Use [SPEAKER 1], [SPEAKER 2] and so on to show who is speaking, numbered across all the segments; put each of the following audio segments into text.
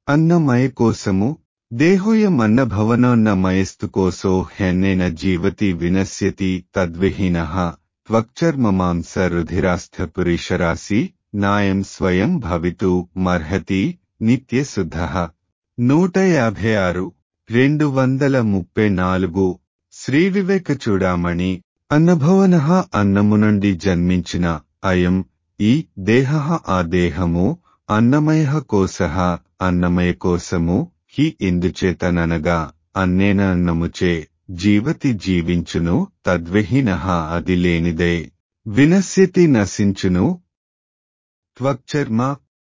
[SPEAKER 1] అన్నమయ కోసము దేహోయమన్న భవనోన్నమయస్తు కోసో హ్యన్నేన జీవతి వినశ్యతి తద్విహీన త్వక్చర్మమాంస రుధిరాస్థ పురీషరాశి నాయం స్వయం భవితు మర్హతి నిత్యశుద్ధ నూట యాభై ఆరు రెండు వందల ముప్పై నాలుగు శ్రీ వివేక చూడామణి అన్నభవన అన్నము నుండి జన్మించిన అయం ఈ దేహ ఆ దేహము అన్నమయ కోశ అన్నమయ కోశము హి ఇందుచేతననగా అన్నేన అన్నముచే జీవతి జీవించును తద్విహీన అది లేనిదే వినశ్యతి నశించును త్వక్చర్మ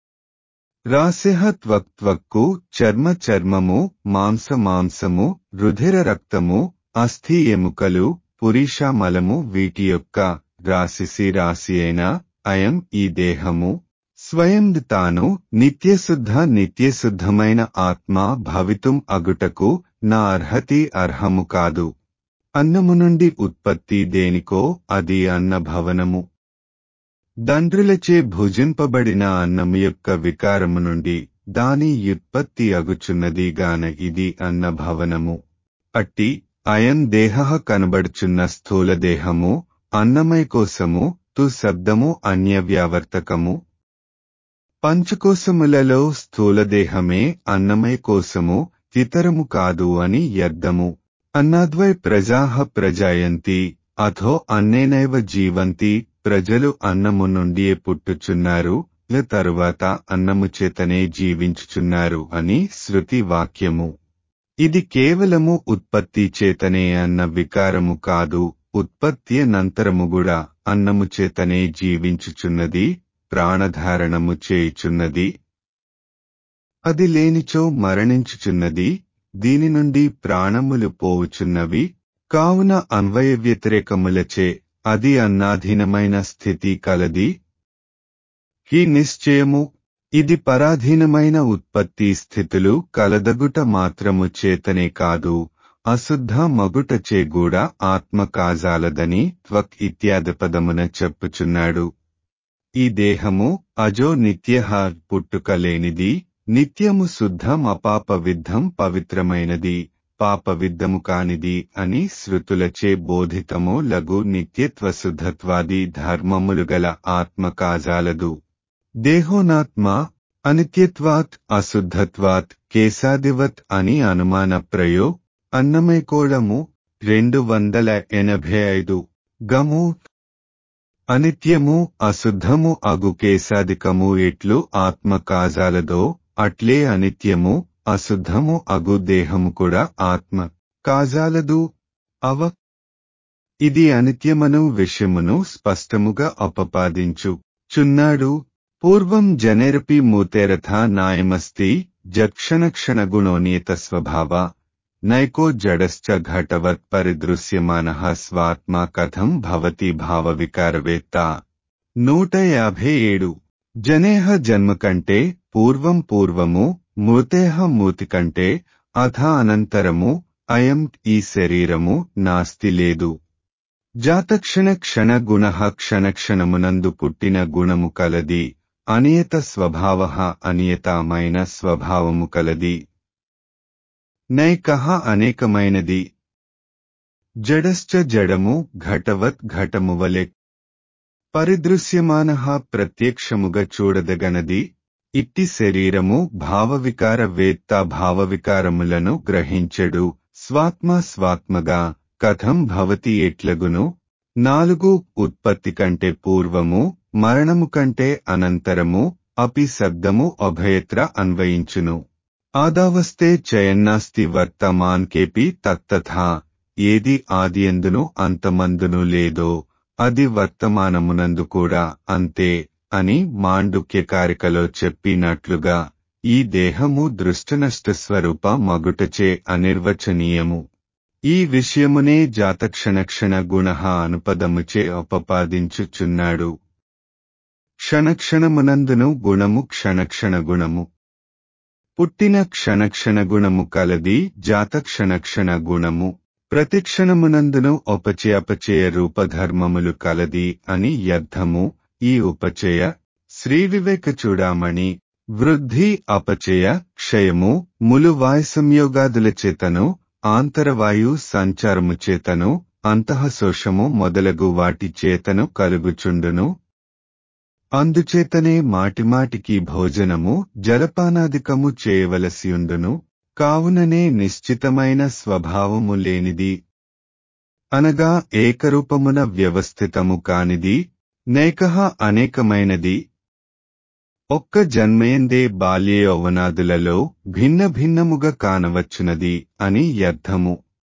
[SPEAKER 1] రాస్య త్వక్త్వక్కు చర్మ చర్మము మాంస మాంసము రుధిర రక్తము అస్థి ఎముకలు పురీషామలము వీటి యొక్క రాశిసి రాశి అయిన అయం ఈ దేహము స్వయం తాను నిత్యశుద్ధ నిత్యశుద్ధమైన ఆత్మ భవితుం అగుటకు నా అర్హతి అర్హము కాదు అన్నము నుండి ఉత్పత్తి దేనికో అది అన్న భవనము దండ్రులచే భుజింపబడిన అన్నము యొక్క వికారము నుండి దాని యుత్పత్తి అగుచున్నది గాన ఇది అన్న భవనము అట్టి అయం దేహ కనబడుచున్న స్థూల దేహము అన్నమయ కోసము తు శబ్దము అన్యవ్యావర్తకము పంచకోశములలో స్థూలదేహమే అన్నమయ కోసము ఇతరము కాదు అని యర్థము అన్నాద్వై ప్రజాహ ప్రజాయంతి అథో అన్నేనైవ జీవంతి ప్రజలు అన్నము నుండియే పుట్టుచున్నారు తరువాత అన్నము చేతనే జీవించుచున్నారు అని శృతి వాక్యము ఇది కేవలము ఉత్పత్తి చేతనే అన్న వికారము కాదు ఉత్పత్తి అనంతరము కూడా అన్నము చేతనే జీవించుచున్నది ప్రాణధారణము చేయుచున్నది అది లేనిచో మరణించుచున్నది దీని నుండి ప్రాణములు పోవుచున్నవి కావున అన్వయ వ్యతిరేకములచే అది అన్నాధీనమైన స్థితి కలది ఈ నిశ్చయము ఇది పరాధీనమైన ఉత్పత్తి స్థితులు కలదగుట మాత్రము చేతనే కాదు అశుద్ధ మగుటచే కూడా ఆత్మ కాజాలదని త్వక్ ఇత్యాది పదమున చెప్పుచున్నాడు ఈ దేహము అజో నిత్య పుట్టుక లేనిది నిత్యము శుద్ధం అపాప విద్ధం పవిత్రమైనది పాప విద్ధము కానిది అని శృతులచే బోధితము లఘు నిత్యత్వ శుద్ధత్వాది ధర్మములు గల ఆత్మ కాజాలదు దేహోనాత్మ అనిత్యత్వాత్ అశుద్ధత్వాత్ కేశాదివత్ అని అనుమాన ప్రయో అన్నమైకోడము రెండు వందల ఎనభై ఐదు గము అనిత్యము అశుద్ధము అగు కేశాదికము ఎట్లు ఆత్మ కాజాలదో అట్లే అనిత్యము అశుద్ధము అగు దేహము కూడా ఆత్మ కాజాలదు అవ ఇది అనిత్యమను విషయమును స్పష్టముగా అపపాదించు చున్నాడు పూర్వం జనేరపి మూతేరథ నాయమస్తి జక్షణక్షణ గుణోనియత స్వభావ నైకో జడశ్చ ఘటవత్ పరిదృశ్యమాన స్వాత్మా కథం భవతి భావ వికారవేత్త నూట యాభై ఏడు జనేహ జన్మ కంటే పూర్వం పూర్వము మృతేహ మూతి కంటే అథ అనంతరము అయం ఈ శరీరము నాస్తి లేదు జాతక్షణ క్షణ గుణ క్షణక్షణమునందు పుట్టిన గుణము కలది అనియత స్వభావ అనియతమైన స్వభావము కలది నైకహ అనేకమైనది జడశ్చ జడము ఘటవత్ ఘటమువలె పరిదృశ్యమాన ప్రత్యక్షముగా చూడదగనది ఇట్టి శరీరము భావవికార వేత్త భావవికారములను గ్రహించెడు స్వాత్మ స్వాత్మగా కథం భవతి ఎట్లగును నాలుగు ఉత్పత్తి కంటే పూర్వము మరణము కంటే అనంతరము అపి శబ్దము అభయత్ర అన్వయించును ఆదావస్తే చయన్నాస్తి వర్తమాన్ కేపి తత్తథా ఏది ఆదియందును అంతమందును లేదో అది వర్తమానమునందు కూడా అంతే అని మాండుక్యకారికలో చెప్పినట్లుగా ఈ దేహము దృష్టనష్ట స్వరూప మగుటచే అనిర్వచనీయము ఈ విషయమునే జాతక్షణక్షణ గుణ అనుపదముచే అపపాదించుచున్నాడు క్షణక్షణమునందును గుణము క్షణక్షణ గుణము పుట్టిన క్షణక్షణ గుణము కలది జాత క్షణక్షణ గుణము ప్రతిక్షణమునందును ఉపచయపచయ రూపధర్మములు కలది అని అర్థము ఈ ఉపచయ శ్రీ వివేక చూడామణి వృద్ధి అపచయ క్షయము ములు వాయుసంయోగాదుల చేతను ఆంతరవాయు సంచారము చేతను అంతఃశోషము మొదలగు వాటి చేతను కలుగుచుండును అందుచేతనే మాటిమాటికి భోజనము జలపానాదికము చేయవలసియుండును కావుననే నిశ్చితమైన స్వభావము లేనిది అనగా ఏకరూపమున వ్యవస్థితము కానిది నేకహ అనేకమైనది ఒక్క జన్మయందే బాల్య యౌవనాదులలో భిన్న భిన్నముగా కానవచ్చునది అని అర్థము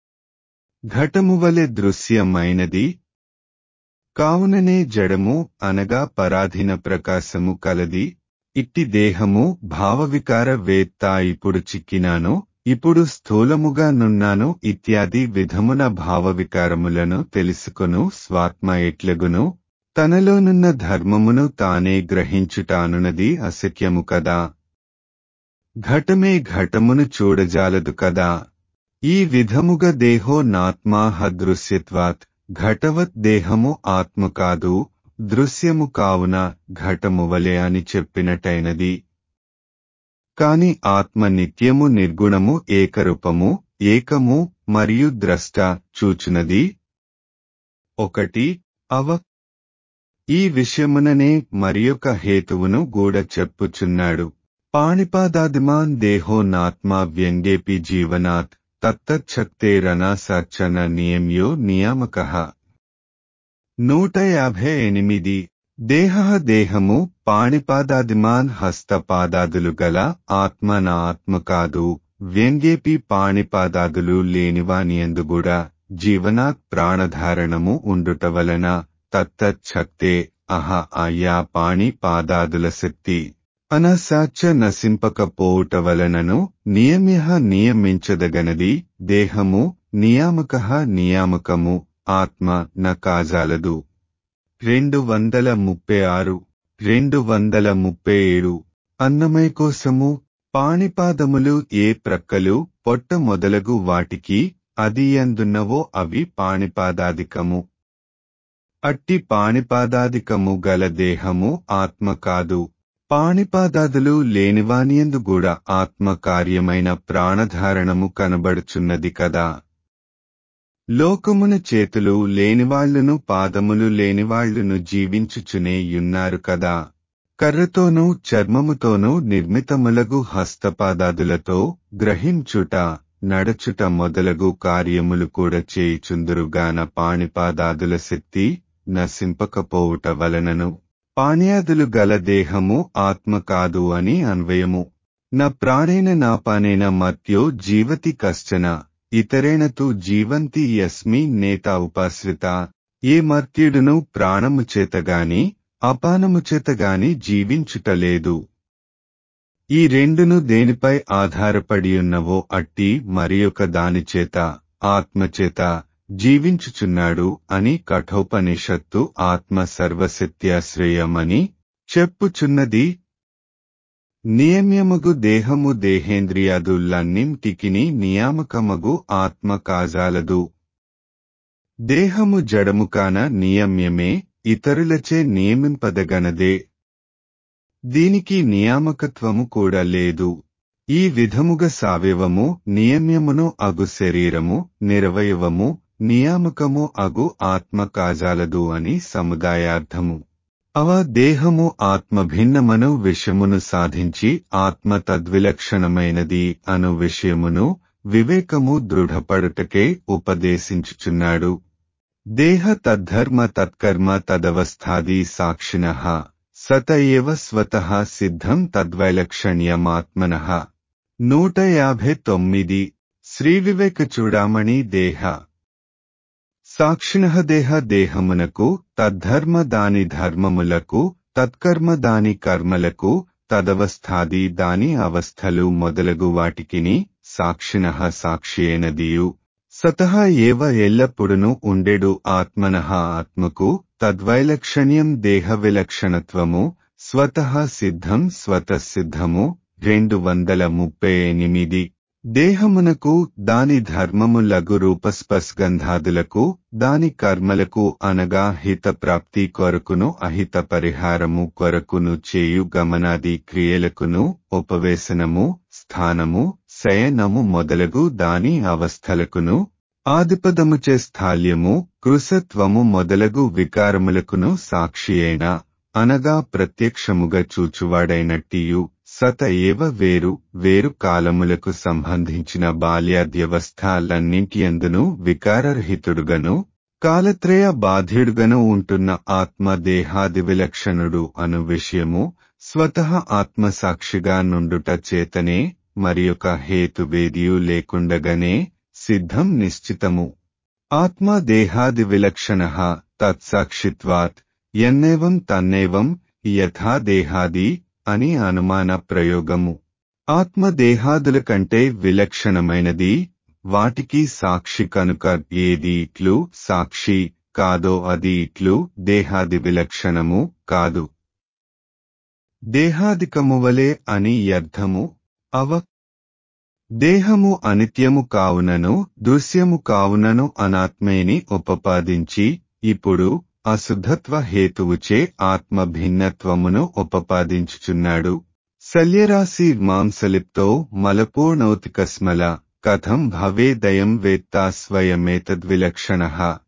[SPEAKER 1] ఘటము వలె దృశ్యమైనది కావుననే జడము అనగా పరాధీన ప్రకాశము కలది ఇట్టి దేహము భావవికార వేత్త ఇప్పుడు చిక్కినాను ఇప్పుడు స్థూలముగా నున్నాను ఇత్యాది విధమున భావవికారములను తెలుసుకొను స్వాత్మ ఎట్లగును తనలోనున్న ధర్మమును తానే గ్రహించుటానున్నది అశక్యము కదా ఘటమే ఘటమును చూడజాలదు కదా ఈ విధముగా దేహో నాత్మాహ దృశ్యత్వాత్ ఘటవత్ దేహము ఆత్మ కాదు దృశ్యము కావున ఘటము వలె అని చెప్పినట్టయినది కాని ఆత్మ నిత్యము నిర్గుణము ఏకరూపము ఏకము మరియు ద్రష్ట చూచునది ఒకటి అవ ఈ విషయముననే మరియొక హేతువును గూడ చెప్పుచున్నాడు పాణిపాదాదిమాన్ దేహో నాత్మా వ్యంగేపి జీవనాత్ తత్తచ్చక్తేరనాసర్చన నియమ్యో నియామక నూట యాభై ఎనిమిది దేహ దేహము పాణిపాదాదిమాన్ హస్తపాదాదులు గల ఆత్మ నా ఆత్మ కాదు వ్యంగేపి పాణిపాదాదులు లేనివానియందుగూడా జీవనాత్ ప్రాణధారణము ఉండుట వలన తత్తచ్చక్తే అహ ఆయా పాణిపాదాదుల శక్తి అనసాచ నశింపకపోవుట వలనను నియమ్య నియమించదగనది దేహము నియామక నియామకము ఆత్మ న కాజాలదు రెండు వందల ముప్పై ఆరు రెండు వందల ముప్పై ఏడు అన్నమయ కోసము పాణిపాదములు ఏ ప్రక్కలు పొట్ట మొదలగు వాటికి అది ఎందున్నవో అవి పాణిపాదాదికము అట్టి పాణిపాదాదికము గల దేహము ఆత్మ కాదు పాణిపాదాదులు లేనివానియందు కూడా ఆత్మ కార్యమైన ప్రాణధారణము కనబడుచున్నది కదా లోకమున చేతులు లేనివాళ్లను పాదములు లేనివాళ్లను జీవించుచునే యున్నారు కదా కర్రతోనూ చర్మముతోనూ నిర్మితములగు హస్తపాదాదులతో గ్రహించుట నడచుట మొదలగు కార్యములు కూడా చేయుచుందురుగాన పాణిపాదాదుల శక్తి నశింపకపోవుట వలనను పాణ్యాదులు గల దేహము ఆత్మ కాదు అని అన్వయము న ప్రాణేన నాపానేన మత్యో జీవతి కశ్చన ఇతరేణ తు జీవంతి యస్మి నేత ఉపాశ్రిత ఏ మర్త్యుడును ప్రాణము చేతగాని అపానము చేతగాని జీవించుటలేదు ఈ రెండును దేనిపై ఆధారపడియున్నవో అట్టి మరియొక దానిచేత ఆత్మచేత జీవించుచున్నాడు అని కఠోపనిషత్తు ఆత్మ సర్వశక్త్యాశ్రయమని చెప్పుచున్నది నియమ్యమగు దేహము దేహేంద్రియాదులన్నింటికిని నియామకమగు ఆత్మ కాజాలదు దేహము జడము కాన నియమ్యమే ఇతరులచే నియమింపదగనదే దీనికి నియామకత్వము కూడా లేదు ఈ విధముగా సావయవము నియమ్యమును అగు శరీరము నిరవయవము నియామకము అగు ఆత్మ కాజాలదు అని సముదాయార్థము అవ దేహము ఆత్మ భిన్నమను విషయమును సాధించి ఆత్మ తద్విలక్షణమైనది అను విషయమును వివేకము దృఢపడుటకే ఉపదేశించుచున్నాడు దేహ తద్ధర్మ తత్కర్మ తదవస్థాది సాక్షిణ సత ఏవ స్వతః సిద్ధం తద్వైలక్షణ్యమాత్మన నూట యాభై తొమ్మిది శ్రీ వివేక చూడామణి దేహ సాక్షిణ దేహ దేహమునకు తద్ధర్మ దాని ధర్మములకు తత్కర్మ దాని కర్మలకు తదవస్థాది దాని అవస్థలు మొదలగు వాటికిని సాక్షిణ సాక్షియేనదియు సతః ఏవ ఎల్లప్పుడును ఉండెడు ఆత్మన ఆత్మకు తద్వైలక్షణ్యం దేహ విలక్షణత్వము స్వతః సిద్ధం స్వతసిద్ధము రెండు వందల ముప్పై ఎనిమిది దేహమునకు దాని ధర్మము లఘు రూపస్పస్గంధాదులకు దాని కర్మలకు అనగా హిత ప్రాప్తి కొరకును అహిత పరిహారము కొరకును చేయు గమనాది క్రియలకును ఉపవేశనము స్థానము శయనము మొదలగు దాని అవస్థలకును ఆదిపదముచే స్థాల్యము కృసత్వము మొదలగు వికారములకును సాక్షియైన అనగా ప్రత్యక్షముగా చూచువాడైనట్టియు సత ఏవ వేరు వేరు కాలములకు సంబంధించిన బాల్యాద్యవస్థలన్నింటియందును వికారరహితుడుగను కాలత్రయ బాధ్యుడుగను ఉంటున్న ఆత్మ దేహాది విలక్షణుడు అను విషయము స్వతః ఆత్మసాక్షిగా నుండుట చేతనే మరియొక హేతువేదియు లేకుండగనే సిద్ధం నిశ్చితము ఆత్మ దేహాది విలక్షణ తత్సాక్షిత్వాత్ ఎన్నేవం తన్నేవం యథా దేహాది అని అనుమాన ప్రయోగము ఆత్మ దేహాదుల కంటే విలక్షణమైనది వాటికి సాక్షి కనుక ఏది ఇట్లు సాక్షి కాదో అది ఇట్లు దేహాది విలక్షణము కాదు దేహాదికము వలె అని అర్థము అవ దేహము అనిత్యము కావునను దృశ్యము కావునను అనాత్మేని ఉపపాదించి ఇప్పుడు అశుద్ధత్వ హేతువుచే ఆత్మ భిన్నత్వమును ఉపపాదించుచున్నాడు శల్యరాశి మాంసలిప్తో మలపూర్ణౌతికస్మల కథం భవేదయం వేత్తా స్వయమేతద్విలక్షణ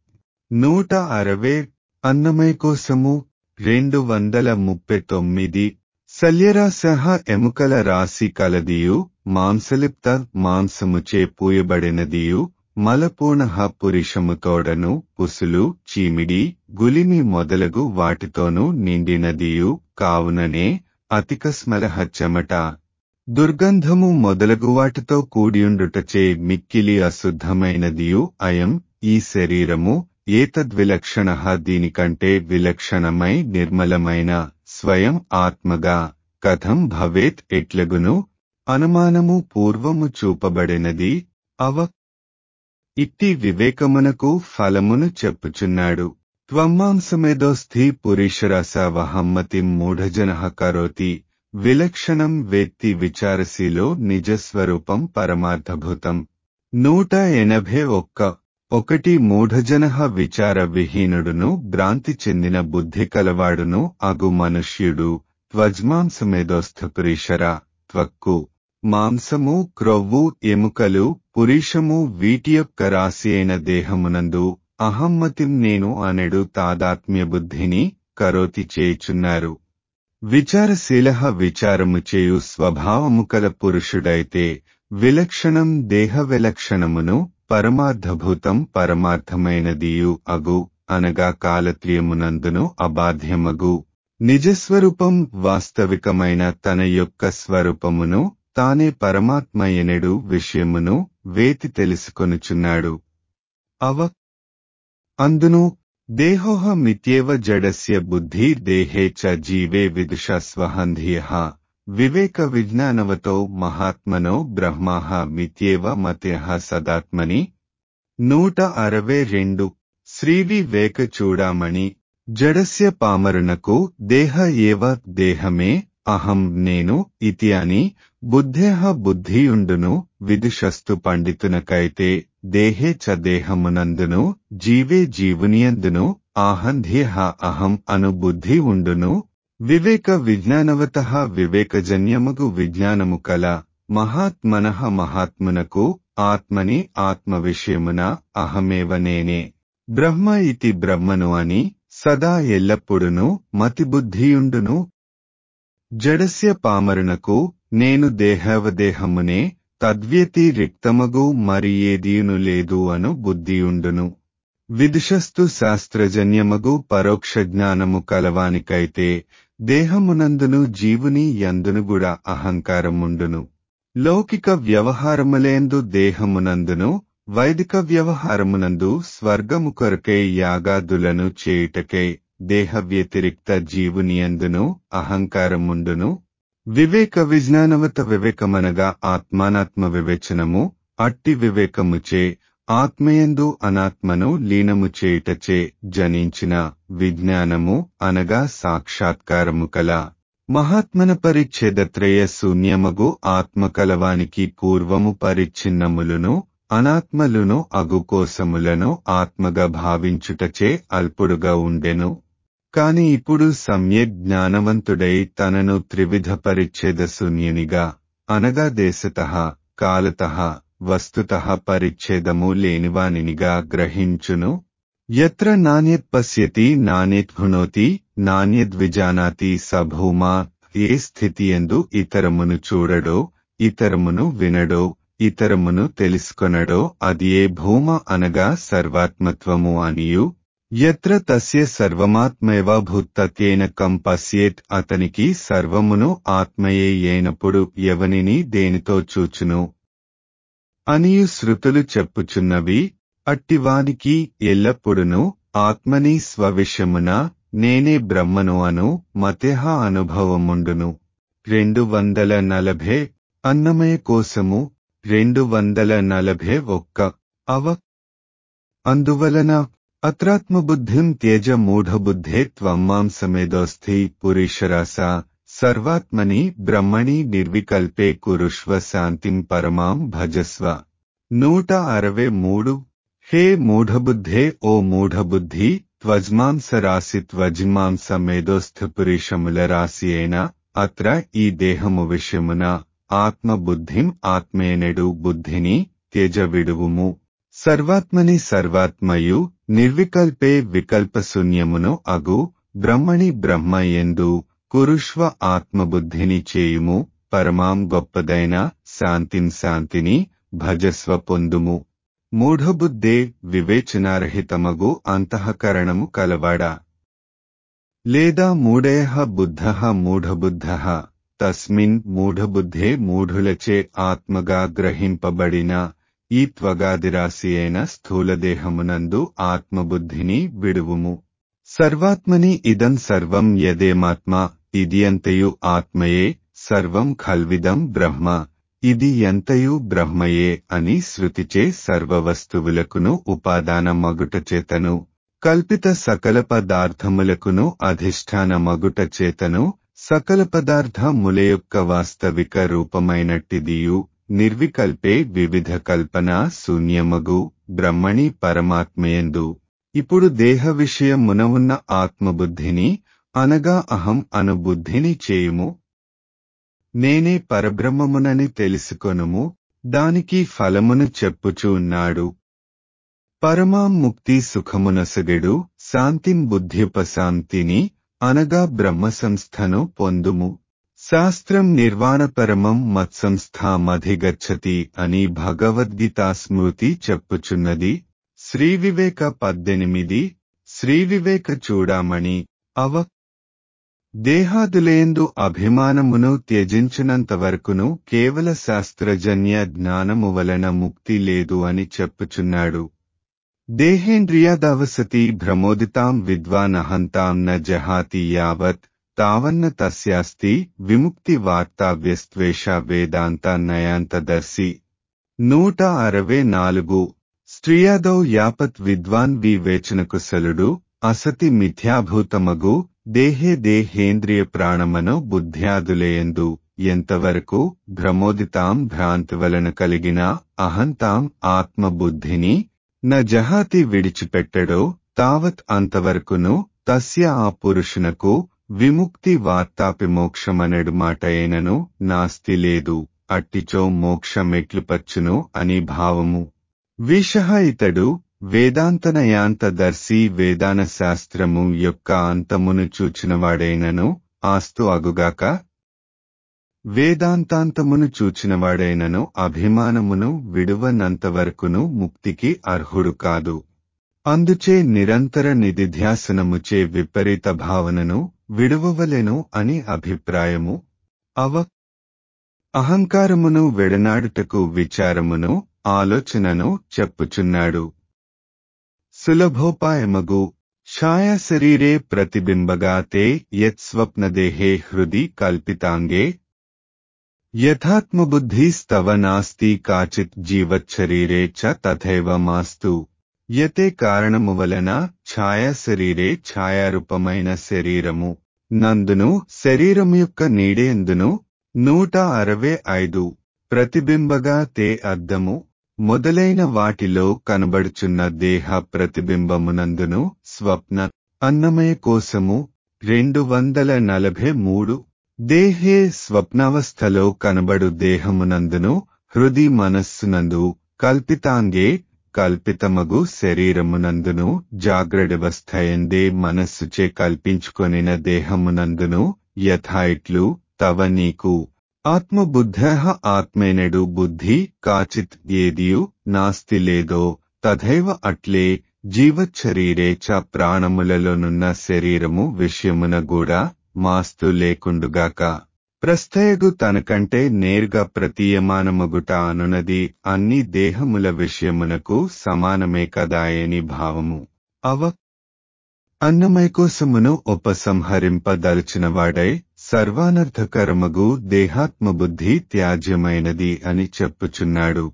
[SPEAKER 1] నూట అరవై అన్నమయ కోసము రెండు వందల ముప్పై తొమ్మిది శల్యరాశ ఎముకల రాశి కలదియు మాంసలిప్త మాంసముచే పూయబడినదియు మలపూర్ణ పురుషముతోడను పుసులు చీమిడి గులిమి మొదలగు వాటితోనూ నిండినదియు కావుననే అతికస్మరహ చెమట దుర్గంధము మొదలగు వాటితో కూడియుండుటచే మిక్కిలి అశుద్ధమైనదియు అయం ఈ శరీరము ఏతద్విలక్షణ దీనికంటే విలక్షణమై నిర్మలమైన స్వయం ఆత్మగా కథం భవేత్ ఎట్లగును అనుమానము పూర్వము చూపబడినది అవ ఇట్టి వివేకమునకు ఫలమును చెప్పుచున్నాడు త్వమాంసమేదోస్థి పురీషరస వహమ్మతిం మూఢజన కరోతి విలక్షణం వేత్తి విచారశీలో నిజస్వరూపం పరమార్థభూతం నూట ఎనభై ఒక్క ఒకటి మూఢజన విచార విహీనుడును భ్రాంతి చెందిన బుద్ధి కలవాడును అగు మనుష్యుడు త్వజ్మాంసమేదోస్థ పురీషర త్వక్కు మాంసము క్రొవ్వు ఎముకలు పురీషము వీటి యొక్క రాశి అయిన దేహమునందు అహమ్మతిం నేను అనెడు తాదాత్మ్య బుద్ధిని కరోతి చేయుచున్నారు విచారశీల విచారము చేయు స్వభావము కల పురుషుడైతే విలక్షణం దేహ విలక్షణమును పరమార్థభూతం పరమార్థమైనదియు అగు అనగా కాలత్రియమునందును అబాధ్యమగు నిజస్వరూపం వాస్తవికమైన తన యొక్క స్వరూపమును తానే పరమాత్మయనెడు విషయమును వేతి తెలుసుకొనుచున్నాడు అవ అందును దేహోహ మిత్యేవ జడస్య బుద్ధి దేహే చ జీవే విదుష స్వహంధియ వివేక విజ్ఞానవతో మహాత్మనో బ్రహ్మాహ మిత్యేవ మత్య సదాత్మని నూట అరవై రెండు శ్రీవివేక చూడామణి జడస్య పామరునకు దేహ ఏవ దేహమే అహం నేను ఇతి అని బుద్ధేహ బుద్ధియుండును విదుషస్తు పండితునకైతే దేహే చ దేహమునందును జీవే జీవునియందును ఆహంధ్యేహ అహం అను బుద్ధి ఉండును వివేక విజ్ఞానవత వివేకజన్యముగు విజ్ఞానము కల మహాత్మన మహాత్మునకు ఆత్మని ఆత్మ విషయమున అహమేవ నేనే బ్రహ్మ ఇతి బ్రహ్మను అని సదా ఎల్లప్పుడును మతిబుద్ధియుండును జడస్య పామరునకు నేను దేహవదేహమునే తద్వ్యతిరిక్తమగు మరి ఏదీయును లేదు అను బుద్ధియుండును విదుషస్తు శాస్త్రజన్యమగు పరోక్ష జ్ఞానము కలవానికైతే దేహమునందును జీవుని యందును కూడా అహంకారముండును లౌకిక వ్యవహారములేందు దేహమునందును వైదిక వ్యవహారమునందు స్వర్గము కొరకై యాగాదులను చేయుటకై దేహ వ్యతిరిక్త జీవునియందును అహంకారముండును వివేక విజ్ఞానవత వివేకమనగా ఆత్మానాత్మ వివేచనము అట్టి వివేకముచే ఆత్మయందు అనాత్మను లీనము చేయుటచే జనించిన విజ్ఞానము అనగా సాక్షాత్కారము కల మహాత్మన పరిచ్ఛేదత్రయ శూన్యమగు ఆత్మకలవానికి పూర్వము పరిచ్ఛిన్నములును అనాత్మలును అగుకోసములను ఆత్మగా భావించుటచే అల్పుడుగా ఉండెను కాని ఇప్పుడు సమ్యక్ జ్ఞానవంతుడై తనను త్రివిధ పరిచ్ఛేద శూన్యునిగా అనగా దేశత కాలత వస్తుత పరిచ్ఛేదము లేనివానినిగా గ్రహించును ఎత్ర నాణ్యత్ పశ్యతి నాణ్యద్భుణోతి నాణ్యద్విజానాతి సభూమా ఏ స్థితియందు ఇతరమును చూడడో ఇతరమును వినడో ఇతరమును తెలుసుకొనడో అది ఏ భూమ అనగా సర్వాత్మత్వము అనియు ఎత్ర తస్య సర్వమాత్మేవ భూత్తత్యేన కం పశ్యేత్ అతనికి సర్వమును ఆత్మయే అయినప్పుడు ఎవనిని దేనితో చూచును అనియు శృతులు చెప్పుచున్నవి అట్టివానికి ఎల్లప్పుడును ఆత్మని స్వవిషమున నేనే బ్రహ్మను అను మతేహ అనుభవముండును రెండు వందల నలభై అన్నమయ కోసము రెండు వందల నలభై ఒక్క అవ అందువలన అత్రాత్మబుద్ధిం త్యజ మూఢబుద్ధే త్వమ్మాం సమేదోస్థి పురీషరాస సర్వాత్మని బ్రహ్మణి నిర్వికల్పే కురుష్వ శాంతిం పరమాం భజస్వ నూట అరవై మూడు హే మూఢబుద్ధే ఓ మూఢబుద్ధి త్వజ్మాంస రాశి త్వజ్మాంస మేధోస్థ పురీషముల రాశి అయిన అత్ర ఈ దేహము విషయమున ఆత్మబుద్ధిం ఆత్మేనెడు బుద్ధిని త్యజ విడువుము సర్వాత్మని సర్వాత్మయు నిర్వికల్పే వికల్పశూన్యమును అగు బ్రహ్మణి బ్రహ్మ ఎందు కురుష్వ ఆత్మబుద్ధిని చేయుము పరమాం గొప్పదైన శాంతిం శాంతిని భజస్వ పొందుము మూఢబుద్ధే వివేచనారహితమగు అంతఃకరణము కలవాడా లేదా మూఢయ బుద్ధ మూఢబుద్ధ తస్మిన్ మూఢబుద్ధే మూఢులచే ఆత్మగా గ్రహింపబడిన ఈ త్వగాదిరాశి అయిన స్థూలదేహమునందు ఆత్మబుద్ధిని విడువుము సర్వాత్మని ఇదం సర్వం యదేమాత్మ ఇది ఎంతయు ఆత్మయే సర్వం ఖల్విదం బ్రహ్మ ఇది ఎంతయు బ్రహ్మయే అని శృతిచే సర్వవస్తువులకును ఉపాదాన మగుట చేతను కల్పిత సకల పదార్థములకును అధిష్టాన మగుట చేతను సకల పదార్థముల యొక్క వాస్తవిక రూపమైనట్టిదియు నిర్వికల్పే వివిధ కల్పన శూన్యమగు బ్రహ్మణి పరమాత్మయందు ఇప్పుడు దేహ విషయమున ఉన్న ఆత్మబుద్ధిని అనగా అహం అను బుద్ధిని చేయుము నేనే పరబ్రహ్మమునని తెలుసుకొనుము దానికి ఫలమును చెప్పుచూ ఉన్నాడు పరమాం ముక్తి సుఖమునసగెడు శాంతిం బుద్ధ్యుపశాంతిని అనగా బ్రహ్మ సంస్థను పొందుము శాస్త్రం నిర్వాణపరమం మత్సంస్థామధిగచ్చతి అని భగవద్గీతా స్మృతి చెప్పుచున్నది శ్రీవివేక పద్దెనిమిది శ్రీవివేక చూడామణి అవ దేహాదులేందు అభిమానమును త్యజించినంతవరకును కేవల శాస్త్రజన్య జ్ఞానము వలన ముక్తి లేదు అని చెప్పుచున్నాడు దేహేంద్రియాదవసతి భ్రమోదితాం విద్వానహంతాం న జహాతి యావత్ తావన్న తస్యాస్తి విముక్తి వార్తావ్యస్త్వేష వేదాంత నయాంతదర్శి నూట అరవై నాలుగు స్త్రియాదౌ యాపత్ విద్వాన్ వివేచనకుశలుడు అసతి మిథ్యాభూతమగు దేహే దేహేంద్రియ ప్రాణమనో బుద్ధ్యాదులేయందు ఎంతవరకు భ్రమోదితాం భ్రాంతి వలన కలిగిన అహంతాం ఆత్మబుద్ధిని న జహాతి విడిచిపెట్టడో తావత్ అంతవరకును తస్య ఆ పురుషునకు విముక్తి వార్తాపి మోక్షమనడు మాట అయినను నాస్తి లేదు అట్టిచో మోక్షమెట్లుపచ్చును అని భావము విషహ ఇతడు వేదాంతనయాంతదర్శి వేదాన శాస్త్రము యొక్క అంతమును చూచినవాడైనను ఆస్తు అగుగాక వేదాంతాంతమును చూచినవాడైనను అభిమానమును విడువనంతవరకును ముక్తికి అర్హుడు కాదు అందుచే నిరంతర నిధిధ్యాసనముచే విపరీత భావనను విడువవలెను అని అభిప్రాయము అవ అహంకారమును వెడనాడుటకు విచారమును ఆలోచనను చెప్పుచున్నాడు సులభోపాయమగు ఛాయా శరీరే ప్రతిబింబగా తే యత్స్వప్నదేహే హృది కల్పితాంగే యథాత్మబుద్ధిస్తవ నాస్తి కాచిత్ జీవచ్చరీరే చ తథైవ మాస్తు యతే కారణము వలన ఛాయా శరీరే ఛాయారూపమైన శరీరము నందును శరీరము యొక్క నీడేందును నూట అరవై ఐదు ప్రతిబింబగా తే అద్దము మొదలైన వాటిలో కనబడుచున్న దేహ ప్రతిబింబమునందును స్వప్న అన్నమయ కోసము రెండు వందల నలభై మూడు దేహే స్వప్నావస్థలో కనబడు దేహమునందును హృది మనస్సునందు కల్పితాంగే కల్పితమగు శరీరమునందును జాగ్రడవస్థయందే మనస్సుచే కల్పించుకొనిన దేహమునందును యథాయిట్లు తవ నీకు ఆత్మబుద్ధ ఆత్మేనడు బుద్ధి కాచిత్ ఏదియు నాస్తి లేదో తథైవ అట్లే జీవచ్చరీరే చ ప్రాణములలోనున్న శరీరము విషయమున కూడా మాస్తు లేకుండుగాక ప్రస్థయగు తనకంటే నేరుగా ప్రతీయమానమగుట అనునది అన్ని దేహముల విషయమునకు సమానమే కదాయని భావము అవ అన్నమైకోసమును ఉపసంహరింపదలచినవాడై సర్వానర్థకరమగు దేహాత్మబుద్ధి త్యాజ్యమైనది అని చెప్పుచున్నాడు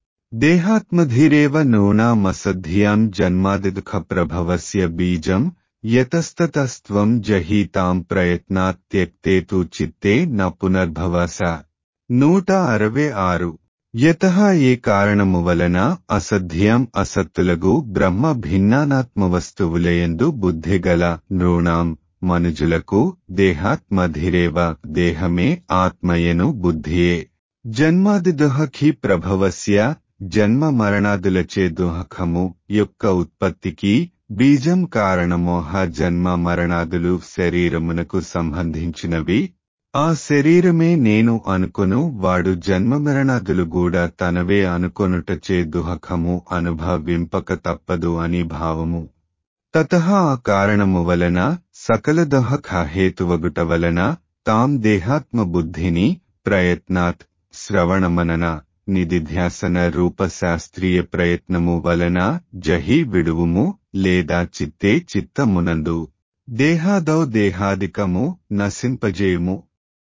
[SPEAKER 1] దేహాత్మధీరేవ నూనామసధ్యాం జన్మాదిదుఃఖ ప్రభవస్య బీజం యతస్తతస్త్వం జహీతాం ప్రయత్నాత్ త్యక్తే తు చిత్తే న పునర్భవస నూట అరవై ఆరు యత ఏ కారణము వలన అసధ్యం అసత్తులగు బ్రహ్మ భిన్నానాత్మ వస్తువులయందు బుద్ధిగల నృణాం మనుజులకు దేహాత్మధిరేవ దేహమే ఆత్మయను బుద్ధియే జన్మాదిదుహఖి ప్రభవస్య జన్మ మరణాదులచే దుహఖము యొక్క ఉత్పత్తికి బీజం కారణమోహ జన్మ మరణాదులు శరీరమునకు సంబంధించినవి ఆ శరీరమే నేను అనుకొను వాడు జన్మ మరణాదులు కూడా తనవే అనుకొనుటచే దుహఖము అనుభవింపక తప్పదు అని భావము తత ఆ కారణము వలన సకల దహఖ హేతువగుట వలన తాం దేహాత్మ బుద్ధిని ప్రయత్నాత్ శ్రవణమనన నిధిధ్యాసన రూప శాస్త్రీయ ప్రయత్నము వలన జహి విడువుము లేదా చిత్తే చిత్తమునందు దేహాదౌ దేహాదికము నశింపజేయుము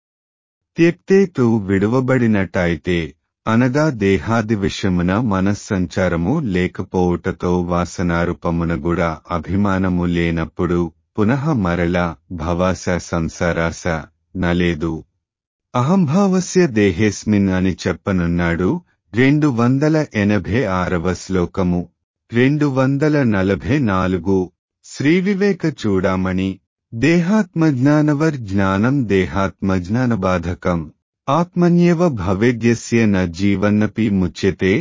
[SPEAKER 1] త్యక్తే తు విడువబడినట్టయితే అనగా దేహాది విషయమున మనస్సంచారము లేకపోవుటతో వాసనారూపమున కూడా అభిమానము లేనప్పుడు పునః మరల భవాస సంసారాస నలేదు అహంభావస్య దేహేస్మిన్ అని చెప్పనున్నాడు రెండు వందల ఎనభై ఆరవ శ్లోకము రెండు వందల నలభై నాలుగు శ్రీవివేక చూడామణి దేహాత్మజ్ఞానవర్ జ్ఞానం దేహాత్మజ్ఞాన బాధకం ఆత్మన్యేవ భవేద్యస్య న జీవన్నపి ముచ్యతే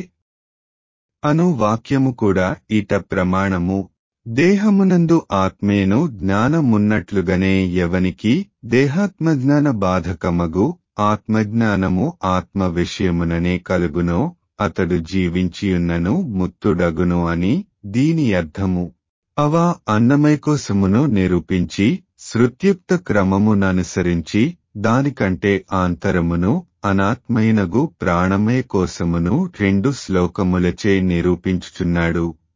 [SPEAKER 1] అను వాక్యము కూడా ఇట ప్రమాణము దేహమునందు ఆత్మేను జ్ఞానమున్నట్లుగానే ఎవనికి దేహాత్మజ్ఞాన బాధకమగు ఆత్మజ్ఞానము ఆత్మ విషయముననే కలుగునో అతడు జీవించియున్నను ముత్తుడగును అని దీని అర్థము అవా అన్నమైకోసమును నిరూపించి శృత్యుక్త క్రమముననుసరించి దానికంటే ఆంతరమును అనాత్మైనగు ప్రాణమయ కోసమును రెండు శ్లోకములచే నిరూపించుచున్నాడు